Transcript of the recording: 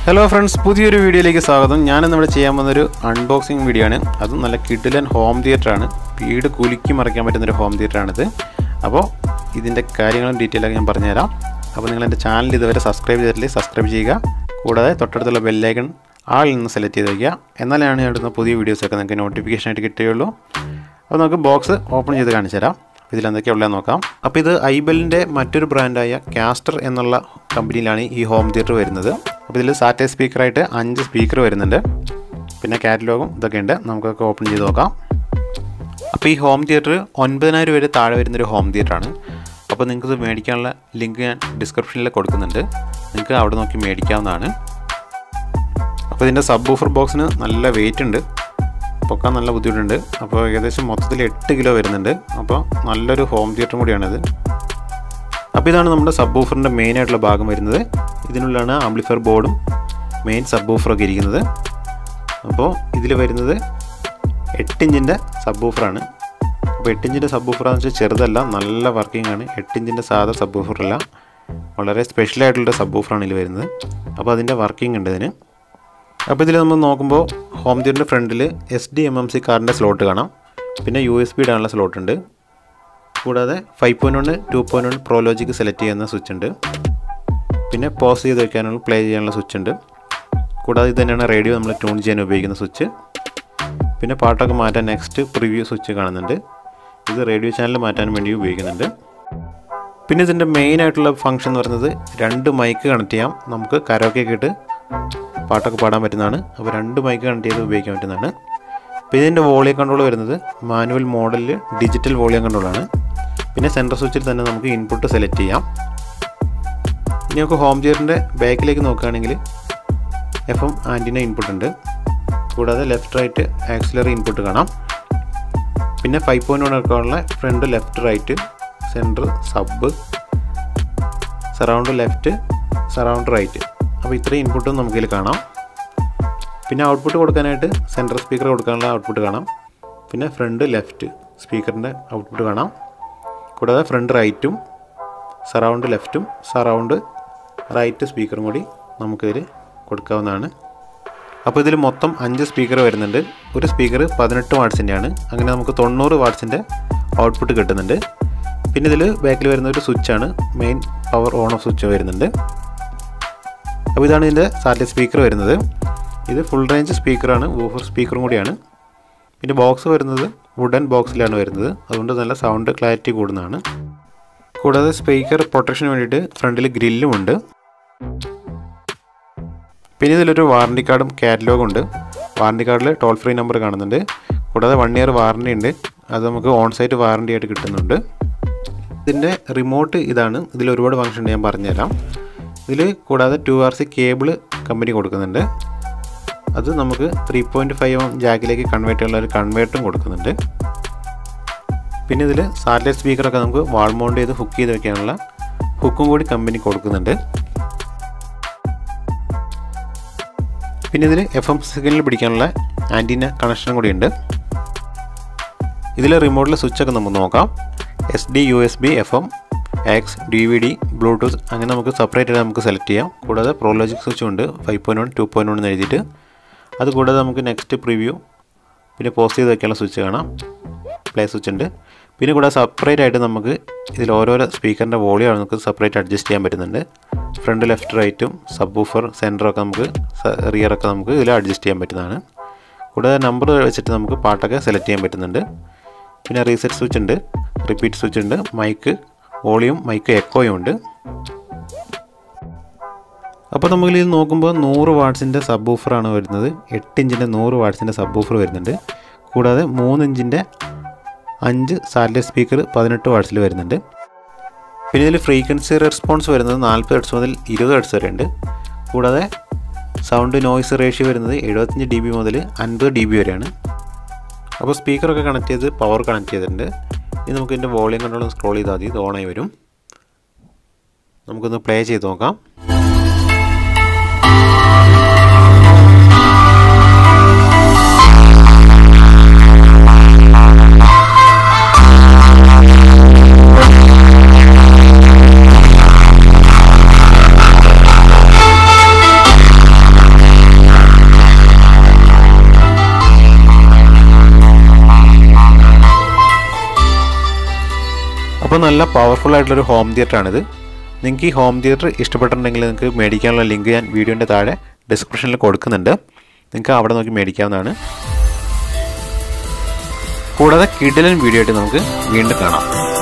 hello friends പുതിയൊരു വീഡിയോയിലേക്ക് സ്വാഗതം ഞാനിന്ന് ഇവിടെ ചെയ്യാൻ പോകുന്നൊരു അൺബോക്സിങ് വീഡിയോ ആണ് അതും നല്ല കിഡിലൻ ഹോം തിയേറ്റർ ആണ് വീട് കുലുക്കി മറിക്കാൻ പറ്റുന്നൊരു ഹോം തിയേറ്റർ ആണിത് അപ്പോൾ ഇതിൻ്റെ കാര്യങ്ങളും ഡീറ്റെയിൽ ആക്കി ഞാൻ പറഞ്ഞുതരാം അപ്പോൾ നിങ്ങൾ എൻ്റെ ചാനൽ ഇതുവരെ സബ്സ്ക്രൈബ് ചെയ്തിട്ടില്ലെങ്കിൽ സബ്സ്ക്രൈബ് ചെയ്യുക കൂടാതെ തൊട്ടടുത്തുള്ള ബെല്ലൈക്കൺ ആളിൽ നിന്ന് സെലക്ട് ചെയ്ത് വയ്ക്കുക എന്നാലാണ് ഞാൻ ഇടുന്ന പുതിയ വീഡിയോസൊക്കെ നിങ്ങൾക്ക് നോട്ടിഫിക്കേഷൻ ആയിട്ട് കിട്ടുകയുള്ളൂ അപ്പോൾ നമുക്ക് ബോക്സ് ഓപ്പൺ ചെയ്ത് കാണിച്ചു തരാം ഇതിൽ എന്തൊക്കെയുള്ളതെന്ന് നോക്കാം അപ്പോൾ ഇത് ഐബെലിൻ്റെ മറ്റൊരു ബ്രാൻഡായ കാസ്റ്റർ എന്നുള്ള കമ്പനിയിലാണ് ഈ ഹോം തിയേറ്റർ വരുന്നത് അപ്പോൾ ഇതിൽ സാറ്റലൈറ്റ് സ്പീക്കറായിട്ട് അഞ്ച് സ്പീക്കർ വരുന്നുണ്ട് പിന്നെ കാറ്റലോഗും ഇതൊക്കെ ഉണ്ട് നമുക്കൊക്കെ ഓപ്പൺ ചെയ്ത് നോക്കാം അപ്പോൾ ഈ ഹോം തിയേറ്റർ ഒൻപതിനായിരം വരെ താഴെ വരുന്നൊരു ഹോം തിയേറ്ററാണ് അപ്പോൾ നിങ്ങൾക്ക് ഇത് മേടിക്കാനുള്ള ലിങ്ക് ഞാൻ ഡിസ്ക്രിപ്ഷനിൽ കൊടുക്കുന്നുണ്ട് നിങ്ങൾക്ക് അവിടെ നോക്കി മേടിക്കാവുന്നതാണ് അപ്പോൾ ഇതിൻ്റെ സബ് ബൂഫർ ബോക്സിന് നല്ല വെയിറ്റ് ഉണ്ട് പൊക്കാൻ നല്ല ബുദ്ധിമുട്ടുണ്ട് അപ്പോൾ ഏകദേശം മൊത്തത്തിൽ എട്ട് കിലോ വരുന്നുണ്ട് അപ്പോൾ നല്ലൊരു ഹോം തിയേറ്ററും കൂടിയാണിത് അപ്പോൾ ഇതാണ് നമ്മുടെ സബ് ബൂഫറിൻ്റെ മെയിൻ ആയിട്ടുള്ള ഭാഗം വരുന്നത് ഇതിനുള്ളിലാണ് ആംപ്ലിഫയർ ബോർഡും മെയിൻ സബ് ബൂഫറൊക്കെ ഇരിക്കുന്നത് അപ്പോൾ ഇതിൽ വരുന്നത് എട്ട് ഇഞ്ചിൻ്റെ സബ് ബൂഫറാണ് അപ്പോൾ എട്ട് ഇഞ്ചിൻ്റെ സബ് ബൂഫറാന്ന് വെച്ചാൽ ചെറുതല്ല നല്ല വർക്കിംഗ് ആണ് എട്ട് ഇഞ്ചിൻ്റെ സാധാ സബ് ബൂഫറല്ല വളരെ സ്പെഷ്യലായിട്ടുള്ള സബ് ബൂഫറാണ് ഇതിൽ വരുന്നത് അപ്പോൾ അതിൻ്റെ വർക്കിംഗ് ഉണ്ട് ഇതിന് അപ്പോൾ ഇതിൽ നമ്മൾ നോക്കുമ്പോൾ ഹോം തിയേറ്ററിൻ്റെ ഫ്രണ്ടിൽ S D M M C കാറിൻ്റെ സ്ലോട്ട് കാണാം പിന്നെ യു എസ് ബി ഇടാനുള്ള സ്ലോട്ട് ഉണ്ട് കൂടാതെ five point one two point one Pro Logic select ചെയ്യുന്ന സ്വിച്ച് ഉണ്ട് പിന്നെ പോസ് ചെയ്ത് വയ്ക്കാനുള്ള പ്ലേ ചെയ്യാനുള്ള സ്വിച്ച് ഉണ്ട് കൂടാതെ ഇത് തന്നെയാണ് റേഡിയോ നമ്മൾ ട്യൂൺ ചെയ്യാൻ ഉപയോഗിക്കുന്ന സ്വിച്ച് പിന്നെ പാട്ടൊക്കെ മാറ്റാൻ നെക്സ്റ്റ് പ്രിവ്യൂ സ്വിച്ച് കാണുന്നുണ്ട് ഇത് റേഡിയോ ചാനൽ മാറ്റാൻ വേണ്ടി ഉപയോഗിക്കുന്നുണ്ട് പിന്നെ ഇതിൻ്റെ മെയിൻ ആയിട്ടുള്ള ഫംഗ്ഷൻ എന്ന് പറയുന്നത് രണ്ട് മൈക്ക് കണക്ട് ചെയ്യാം നമുക്ക് കരോക്കെ ഇട്ട് പാട്ടൊക്കെ പാടാൻ പറ്റുന്നതാണ് അപ്പോൾ രണ്ട് മൈക്ക് കണക്ട് ചെയ്ത് ഉപയോഗിക്കാൻ പറ്റുന്നതാണ് അപ്പോൾ ഇതിൻ്റെ വോളിയം കൺട്രോൾ വരുന്നത് മാനുവൽ മോഡലിൽ ഡിജിറ്റൽ വോളിയം കൺട്രോളാണ് പിന്നെ സെൻട്രൽ സ്വിച്ചിൽ തന്നെ നമുക്ക് ഇൻപുട്ട് സെലക്ട് ചെയ്യാം ഇനി നമുക്ക് ഹോം തിയേറ്ററിൻ്റെ ബാക്കിലേക്ക് നോക്കുകയാണെങ്കിൽ എഫ് എം ആൻറ്റിന ഇൻപുട്ട് ഉണ്ട് കൂടാതെ ലെഫ്റ്റ് റൈറ്റ് ആക്സിലറി ഇൻപുട്ട് കാണാം പിന്നെ ഫൈവ് പോയിൻറ്റ് വൺ എടുക്കാനുള്ള front left right centre sub surround left surround right അപ്പോൾ ഇത്രയും ഇൻപുട്ടും നമുക്കിതിൽ കാണാം പിന്നെ ഔട്ട്പുട്ട് കൊടുക്കാനായിട്ട് സെൻട്രൽ സ്പീക്കർ കൊടുക്കാനുള്ള ഔട്ട്പുട്ട് കാണാം പിന്നെ ഫ്രണ്ട് ലെഫ്റ്റ് സ്പീക്കറിൻ്റെ ഔട്ട്പുട്ട് കാണാം കൂടാതെ ഫ്രണ്ട് റൈറ്റും സറൗണ്ട് ലെഫ്റ്റും സറൗണ്ട് റൈറ്റ് സ്പീക്കറും കൂടി നമുക്കിതിൽ കൊടുക്കാവുന്നതാണ് അപ്പോൾ ഇതിൽ മൊത്തം അഞ്ച് സ്പീക്കർ വരുന്നുണ്ട് ഒരു സ്പീക്കർ പതിനെട്ട് വാട്സിൻ്റെയാണ് അങ്ങനെ നമുക്ക് തൊണ്ണൂറ് വാട്സിൻ്റെ ഔട്ട്പുട്ട് കിട്ടുന്നുണ്ട് പിന്നെ ഇതിൽ ബാക്കിൽ വരുന്ന ഒരു സ്വിച്ചാണ് main power on off switch വരുന്നുണ്ട് അപ്പോൾ ഇതാണ് ഇതിൻ്റെ സാറ്റലൈറ്റ് സ്പീക്കർ വരുന്നത് ഇത് ഫുൾ റേഞ്ച് സ്പീക്കറാണ് വൂഫർ സ്പീക്കറും കൂടിയാണ് പിന്നെ ബോക്സ് വരുന്നത് വുഡൻ ബോക്സിലാണ് വരുന്നത് അതുകൊണ്ട് നല്ല സൗണ്ട് ക്ലാരിറ്റി കൂടുന്നതാണ് കൂടാതെ സ്പീക്കർ പ്രൊട്ടക്ഷന് വേണ്ടിയിട്ട് ഫ്രണ്ടിൽ ഗ്രില്ലും ഉണ്ട് പിന്നെ ഇതിലൊരു വാറണ്ടി കാർഡും കാറ്റലോഗും ഉണ്ട് വാറണ്ടി കാർഡിൽ ടോൾ ഫ്രീ നമ്പർ കാണുന്നുണ്ട് കൂടാതെ വൺ ഇയർ വാറണ്ടി ഉണ്ട് അത് നമുക്ക് ഓൺ സൈറ്റ് വാറണ്ടി ആയിട്ട് കിട്ടുന്നുണ്ട് ഇതിൻ്റെ റിമോട്ട് ഇതാണ് ഇതിൽ ഒരുപാട് ഫംഗ്ഷൻ ഉണ്ട് ഞാൻ പറഞ്ഞുതരാം ഇതിൽ കൂടാതെ two R C cable company കൊടുക്കുന്നുണ്ട് അത് നമുക്ക് ത്രീ പോയിൻറ്റ് ഫൈവ് ജാക്കിലേക്ക് കൺവേർട്ട് ചെയ്യാനുള്ള ഒരു കൺവേർട്ടും കൊടുക്കുന്നുണ്ട് പിന്നെ ഇതിൽ സാറ്റലൈറ്റ് സ്പീക്കറൊക്കെ നമുക്ക് വാൾ മൗണ്ട് ചെയ്ത് ഹുക്ക് ചെയ്ത് വെക്കാനുള്ള ഹുക്കും കൂടി കമ്പനി കൊടുക്കുന്നുണ്ട് പിന്നെ ഇതിൽ എഫ് എം സിഗ്നൽ പിടിക്കാനുള്ള ആൻറ്റീന കണക്ഷനും കൂടി ഉണ്ട് ഇതിൽ റിമോട്ടിലെ സ്വിച്ചൊക്കെ നമുക്ക് നോക്കാം S D U S B F M X D V D Bluetooth അങ്ങനെ നമുക്ക് സെപ്പറേറ്റ് ആയിട്ട് നമുക്ക് സെലക്ട് ചെയ്യാം കൂടാതെ പ്രോലോജിക് സ്വിച്ചും ഉണ്ട് five point one two point one എന്ന് എഴുതിയിട്ട് അത് കൂടാതെ നമുക്ക് നെക്സ്റ്റ് പ്രിവ്യൂ പിന്നെ പോസ്റ്റ് ചെയ്ത് വെക്കാനുള്ള സ്വിച്ച് കാണാം പ്ലേ സ്വിച്ച് ഉണ്ട് പിന്നെ കൂടാതെ സെപ്പറേറ്റ് ആയിട്ട് നമുക്ക് ഇതിൽ ഓരോരോ സ്പീക്കറിൻ്റെ വോളിയം നമുക്ക് സെപ്പറേറ്റ് അഡ്ജസ്റ്റ് ചെയ്യാൻ പറ്റുന്നുണ്ട് ഫ്രണ്ട് ലെഫ്റ്റ് റൈറ്റും സബ് ബൂഫർ സെൻറ്ററൊക്കെ നമുക്ക് റിയറൊക്കെ നമുക്ക് ഇതിൽ അഡ്ജസ്റ്റ് ചെയ്യാൻ പറ്റുന്നതാണ് കൂടാതെ നമ്പർ വെച്ചിട്ട് നമുക്ക് പാട്ടൊക്കെ സെലക്ട് ചെയ്യാൻ പറ്റുന്നുണ്ട് പിന്നെ റീസെറ്റ് സ്വിച്ച് ഉണ്ട് റിപ്പീറ്റ് സ്വിച്ച് ഉണ്ട് മൈക്ക് വോളിയം മൈക്ക് എക്കോയും ഉണ്ട് അപ്പോൾ നമുക്ക് ഇത് നോക്കുമ്പോൾ നൂറ് വാട്ട്സിൻ്റെ സബ് ബൂഫറാണ് വരുന്നത് എട്ട് ഇഞ്ചിൻ്റെ നൂറ് വാട്ട്സിൻ്റെ സബ് ബൂഫർ വരുന്നുണ്ട് കൂടാതെ മൂന്ന് ഇഞ്ചിൻ്റെ അഞ്ച് സാറ്റലൈറ്റ് സ്പീക്കർ പതിനെട്ട് വാട്ട്സിൽ വരുന്നുണ്ട് പിന്നെ ഇതിൽ ഫ്രീക്വൻസി റെസ്പോൺസ് വരുന്നത് നാൽപ്പത് ഹെഡ്സ് മുതൽ ഇരുപത് ഹെഡ്സ് വരെ ഉണ്ട് കൂടാതെ സൗണ്ട് നോയ്സ് റേഷ്യോ വരുന്നത് എഴുപത്തഞ്ച് ഡി ബി മുതൽ അൻപത് ഡി ബി വരെയാണ് അപ്പോൾ സ്പീക്കറൊക്കെ കണക്ട് ചെയ്ത് പവർ കണക്ട് ചെയ്തിട്ടുണ്ട് ഇനി നമുക്ക് ഇതിൻ്റെ വോളിയം കൺട്രോൾ സ്ക്രോൾ ചെയ്താൽ മതി ഇത് ഓണായി വരും നമുക്കൊന്ന് പ്ലേ ചെയ്ത് നോക്കാം അപ്പോൾ നല്ല പവർഫുൾ ആയിട്ടുള്ളൊരു ഹോം തിയേറ്ററാണിത് നിങ്ങൾക്ക് ഈ ഹോം തിയേറ്റർ ഇഷ്ടപ്പെട്ടിട്ടുണ്ടെങ്കിൽ നിങ്ങൾക്ക് മേടിക്കാനുള്ള ലിങ്ക് ഞാൻ വീഡിയോൻ്റെ താഴെ ഡിസ്ക്രിപ്ഷനിൽ കൊടുക്കുന്നുണ്ട് നിങ്ങൾക്ക് അവിടെ നോക്കി മേടിക്കാവുന്നതാണ് കൂടാതെ കിഡിലൻ വീഡിയോ ആയിട്ട് നമുക്ക് വീണ്ടും കാണാം